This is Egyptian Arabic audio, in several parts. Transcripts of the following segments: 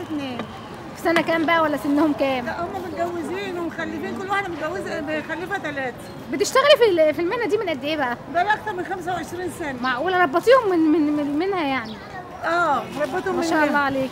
اتنين في سنه كام بقى ولا سنهم كام لا هم متجوزين ومخلفين كل واحده متجوزه مخلفه ثلاثه بتشتغلي في ال- في المهنه دي من قد ايه بقى بقى لها اكتر من 25 سنه معقوله ربطيهم من من, من منها يعني اه ربتهم ما شاء الله عليك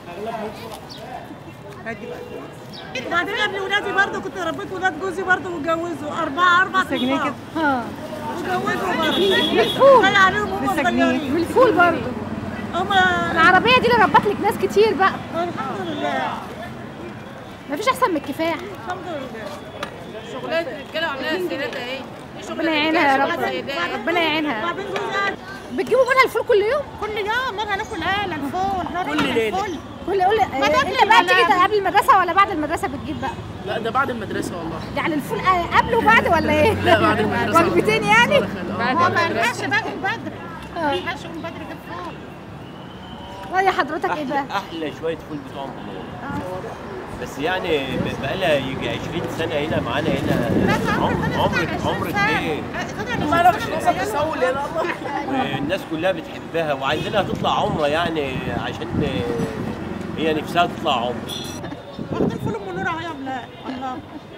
وبعدين قبل ولادي برضه كنت ربيت ولاد جوزي برضه واتجوزوا اربعه اربع جنيه كبار كده. اه واتجوزوا برضه بالفول طلع عليهم هم لسه جنيه. صغيرين بالفول برضه هم العربيه دي اللي ربت لك ناس كتير بقى الحمد لله مفيش احسن من الكفاح الحمد لله شغلات الرجاله عاملاها السيدات اهي دي شغل ربنا يعينها يا الرجالة، رب شغل السيدات. ربنا يعينها وبعدين جوزي قاعد بتجيبوا منها الفول كل يوم كل يوم مرة ناكل قال الفول كل ليلة. كل قول ما انت تاكلي بقى ولا بتيجي قبل المدرسه ولا بعد المدرسه بتجيب بقى لا ده بعد المدرسه والله يعني الفول قبل وبعد ولا ايه لا بعد المدرسه وجبتين يعني هو ما ينفعش بقى من بدري ما ينفعش من بدري جاب فول راي حضرتك ايه بقى احلى احلى شويه فول بتوعهم بنور بس يعني ب- بقالها يجي 20 سنه هنا معانا هنا عمر عمر عمر كبير ما انا مش ناقصه تسول هنا الله والناس كلها بتحبها وعايزينها تطلع عمره يعني عشان هي نفسها تطلع عمره واخد الفول ام نور اهو يا بلاد الله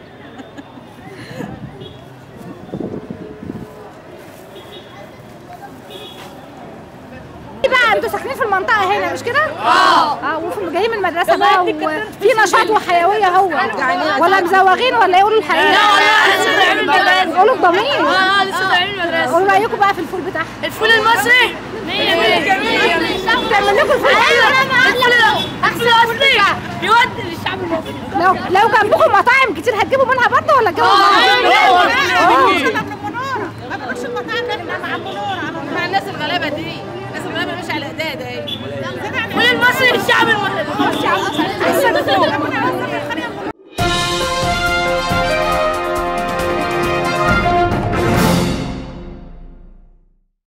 ايه بقى انتوا ساكنين في المنطقه هنا مش كده؟ اه اه وفي جايين من المدرسه بقى وفي نشاط وحيويه هو ولا مزوغين ولا يقولوا الحقيقه؟ لسه طالعين من المدرسة. قولوا بضمير اه لسه طالعين من المدرسه قولوا رايكم بقى في الفول بتاعها الفول المصري 100 100 جميل تعمل لكم الفول الفول احسن اصلي يودي للشعب المصري لو لو جنبكم مطاعم كتير هتجيبوا منها برضه ولا تجيبوا منها؟ احنا ابن منوره ما بنروحش المطاعم ده احنا مع منوره مع الناس الغلابه دي الناس الغلابه مش على ايديها ده ايه الفول المصري للشعب المصري